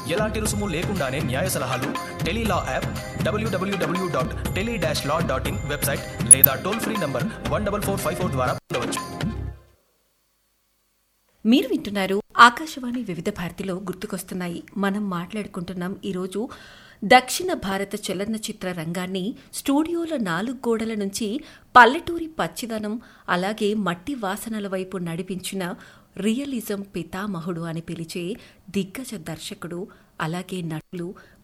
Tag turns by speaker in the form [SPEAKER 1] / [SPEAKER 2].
[SPEAKER 1] ఎలాంటి రుసుము లేకుండానే న్యాయ సలహాలు tele law app W W W dot tele dash law dot in website లేదా toll free number one double four five four ద్వారా పొందవచ్చు
[SPEAKER 2] మీరు వింటున్నారు ఆకాశవాణి వివిధ భారతిలో గుర్తుకొస్తున్నాయి మనం మాట్లాడుకుంటున్నాం ఈరోజు దక్షిణ భారత చలనచిత్ర రంగాన్ని స్టూడియోల నాలుగు గోడల నుంచి పల్లెటూరి పచ్చిదనం అలాగే మట్టి వాసనల వైపు నడిపించిన రియలిజం పితామహుడు అని పిలిచే దిగ్గజ దర్శకుడు అలాగే నటులు